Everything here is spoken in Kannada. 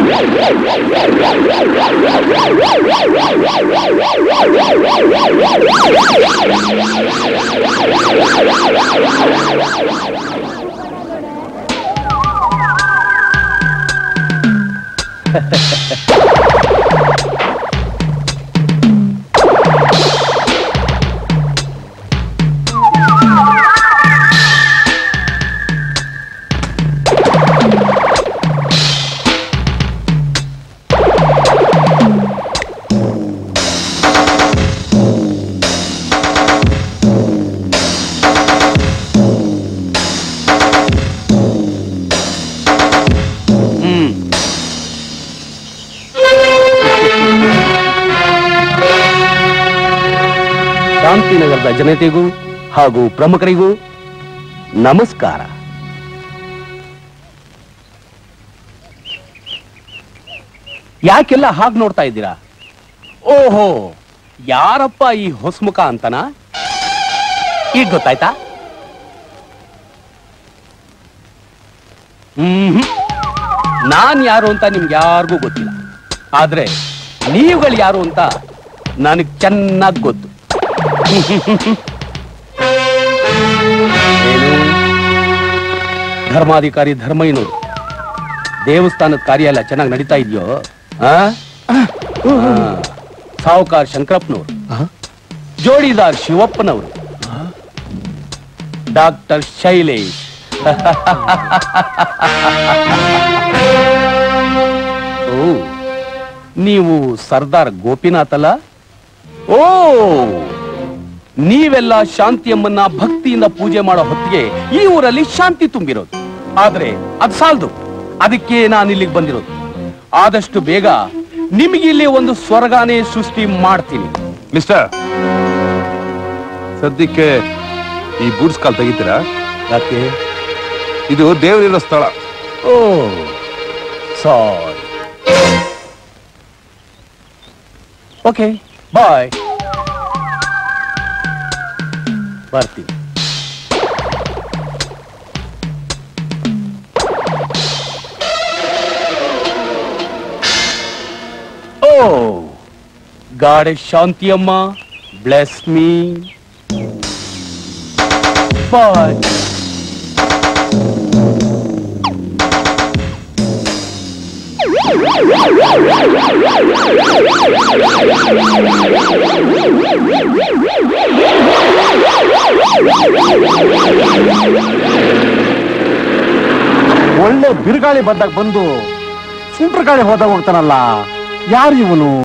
ಹ್ಮ್ ಶಾಂತಿನಗರದ ಜನತೆಗೂ ಹಾಗೂ ಪ್ರಮುಖರಿಗೂ ನಮಸ್ಕಾರ ಯಾಕೆಲ್ಲ ಹಾಗೆ ನೋಡ್ತಾ ಇದ್ದೀರಾ ಓಹೋ ಯಾರಪ್ಪ ಈ ಹೊಸ್ಮುಖ ಅಂತನಾ ಈಗ ಗೊತ್ತಾಯ್ತಾ ಹ್ಮ್ ನಾನ್ ಯಾರು ಅಂತ ನಿಮ್ಗೆ ಯಾರಿಗೂ ಗೊತ್ತಿಲ್ಲ ಆದ್ರೆ ನೀವುಗಳು ಯಾರು ಅಂತ ನನಗ್ ಚೆನ್ನಾಗಿ ಗೊತ್ತು ಏನು ಧರ್ಮಾಧಿಕಾರಿ ಧರ್ಮಯ್ಯನವರು ದೇವಸ್ಥಾನದ ಕಾರ್ಯ ಎಲ್ಲ ಚೆನ್ನಾಗಿ ನಡೀತಾ ಇದೆಯೋ ಸಾಹುಕಾರ್ ಶಂಕರಪ್ಪನವರು ಜೋಡಿದಾರ್ ಶಿವಪ್ಪನವರು ಡಾಕ್ಟರ್ ಶೈಲೇಶ್ ಓ ನೀವು ಸರ್ದಾರ್ ಗೋಪಿನಾಥ್ ಅಲ್ಲ ಓ ನೀವೆಲ್ಲ ಶಾಂತಿಯಮ್ಮನ್ನ ಭಕ್ತಿಯಿಂದ ಪೂಜೆ ಮಾಡೋ ಹೊತ್ತಿಗೆ ಈ ಊರಲ್ಲಿ ಶಾಂತಿ ತುಂಬಿರೋದು ಆದ್ರೆ ಅದ್ ಸಾಲದು ಅದಕ್ಕೆ ನಾನು ಇಲ್ಲಿಗೆ ಬಂದಿರೋದು ಆದಷ್ಟು ಬೇಗ ನಿಮಗೆ ಇಲ್ಲಿ ಒಂದು ಸ್ವರ್ಗಾನೇ ಸೃಷ್ಟಿ ಮಾಡ್ತೀನಿ ಮಿಸ್ಟರ್ ಸದ್ಯಕ್ಕೆ ಈ ಬೂಟ್ಸ್ ಕಾಲ್ ತೆಗಿತೀರಾ ಯಾಕೆ ಇದು ದೇವರಿರೋ ಸ್ಥಳ ಓ ಸಾರಿ ಓಕೆ ಬಾಯ್ ಬರ್ತೀನಿ ಓ ಗಾಡೆ ಶಾಂತಿಯಮ್ಮ ಬ್ಲೆಸ್ ಮೀ ಬಾಯ್ ಒಳ್ಳೆ ಬಿರುಗಾಳಿ ಬಂದಾಗ ಬಂದು ಸುಂಟ್ರ ಗಾಳಿ ಹೋದಾಗ ಹೋಗ್ತಾನಲ್ಲ ಯಾರು ಇವನು